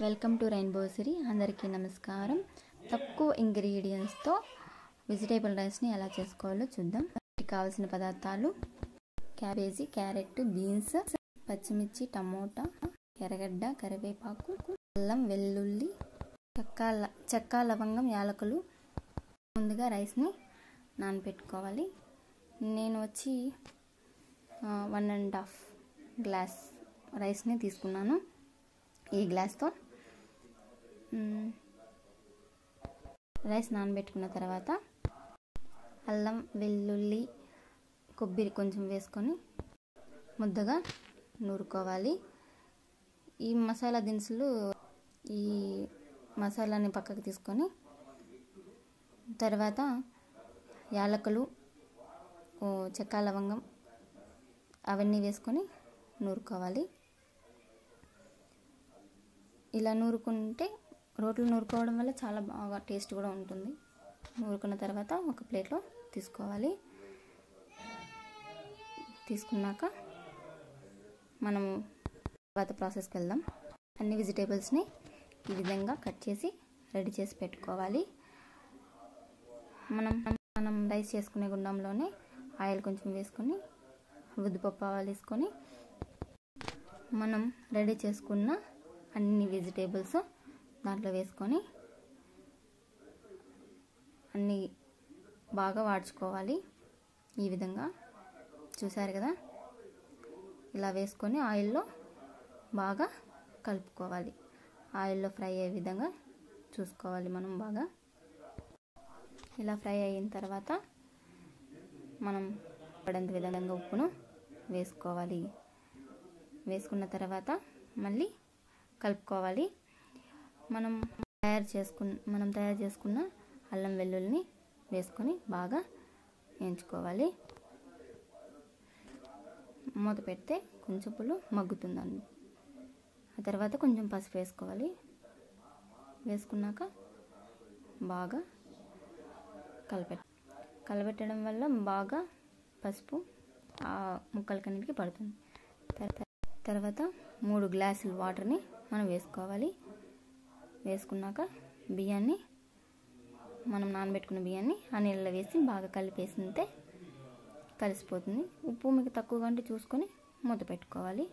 welcome to rainbow సిరీ అందరికీ నమస్కారం తక్కువ ఇంగ్రీడియంట్స్తో వెజిటేబుల్ రైస్ని ఎలా చేసుకోవాలో చూద్దాం వాటికి కావాల్సిన పదార్థాలు క్యాబేజీ క్యారెట్ బీన్స్ పచ్చిమిర్చి టమోటా ఎర్రగడ్డ కరివేపాకు అల్లం వెల్లుల్లి చెక్క చెక్క లవంగం యాలకులు ముందుగా రైస్ని నానబెట్టుకోవాలి నేను వచ్చి వన్ అండ్ హాఫ్ గ్లాస్ రైస్ని తీసుకున్నాను ఈ గ్లాస్తో రైస్ నానబెట్టుకున్న తర్వాత అల్లం వెల్లుల్లి కొబ్బరి కొంచెం వేసుకొని ముద్దగా నూరుకోవాలి ఈ మసాలా దినుసులు ఈ మసాలాని పక్కకు తీసుకొని తర్వాత యాలకులు చెక్క లవంగం అవన్నీ వేసుకొని నూరుకోవాలి ఇలా నూరుకుంటే రోట్లు నూరుకోవడం వల్ల చాలా బాగా టేస్ట్ కూడా ఉంటుంది నూరుకున్న తర్వాత ఒక ప్లేట్లో తీసుకోవాలి తీసుకున్నాక మనము తర్వాత ప్రాసెస్కి వెళ్దాం అన్ని వెజిటేబుల్స్ని ఈ విధంగా కట్ చేసి రెడీ చేసి పెట్టుకోవాలి మనం మనం రైస్ చేసుకునే గుండంలోనే ఆయిల్ కొంచెం వేసుకొని ఉద్దిపప్పు ఆవాలు వేసుకొని మనం రెడీ చేసుకున్న అన్ని వెజిటేబుల్స్ దాంట్లో వేసుకొని అన్నీ బాగా వాడ్చుకోవాలి ఈ విధంగా చూసారు కదా ఇలా వేసుకొని ఆయిల్లో బాగా కలుపుకోవాలి ఆయిల్లో ఫ్రై అయ్యే విధంగా చూసుకోవాలి మనం బాగా ఇలా ఫ్రై అయిన తర్వాత మనం పడంత విధంగా ఉప్పును వేసుకోవాలి వేసుకున్న తర్వాత మళ్ళీ కలుపుకోవాలి మనం తయారు చేసుకున్న మనం తయారు చేసుకున్న అల్లం వెల్లుల్లిని వేసుకొని బాగా వేయించుకోవాలి మూత పెడితే కొంచెం పులు మగ్గుతుందండి ఆ తర్వాత కొంచెం పసుపు వేసుకోవాలి వేసుకున్నాక బాగా కలపెట్ కలబెట్టడం వల్ల బాగా పసుపు ఆ ముక్కలకన్నిటికీ పడుతుంది తర్వాత మూడు గ్లాసులు వాటర్ని మనం వేసుకోవాలి వేసుకున్నాక బియ్యాన్ని మనం నానబెట్టుకున్న బియ్యాన్ని ఆ నీళ్ళలో వేసి బాగా కలిపేసితే కలిసిపోతుంది ఉప్పు మీకు తక్కువగా ఉంటే చూసుకొని మూత పెట్టుకోవాలి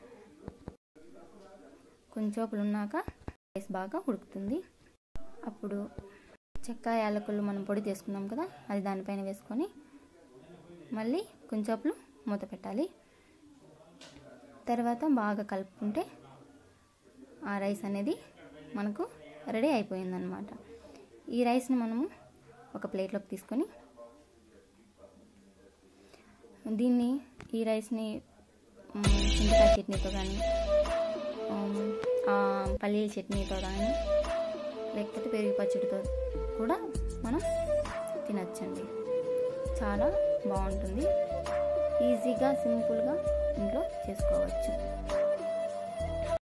కొంచెం ఉన్నాక రైస్ బాగా ఉడుకుతుంది అప్పుడు చెక్క యాలకులు మనం పొడి చేసుకున్నాం కదా అది దానిపైన వేసుకొని మళ్ళీ కొంచెంప్పుడు మూత పెట్టాలి తర్వాత బాగా కలుపుకుంటే ఆ రైస్ అనేది మనకు రెడీ అయిపోయిందనమాట ఈ రైస్ని మనము ఒక ప్లేట్లోకి తీసుకొని దీన్ని ఈ రైస్ని చింతకాయ చట్నీతో కానీ పల్లీల చట్నీతో కానీ లేకపోతే పెరుగు పచ్చడితో కూడా మనం తినచ్చండి చాలా బాగుంటుంది ఈజీగా సింపుల్గా ఇంట్లో చేసుకోవచ్చు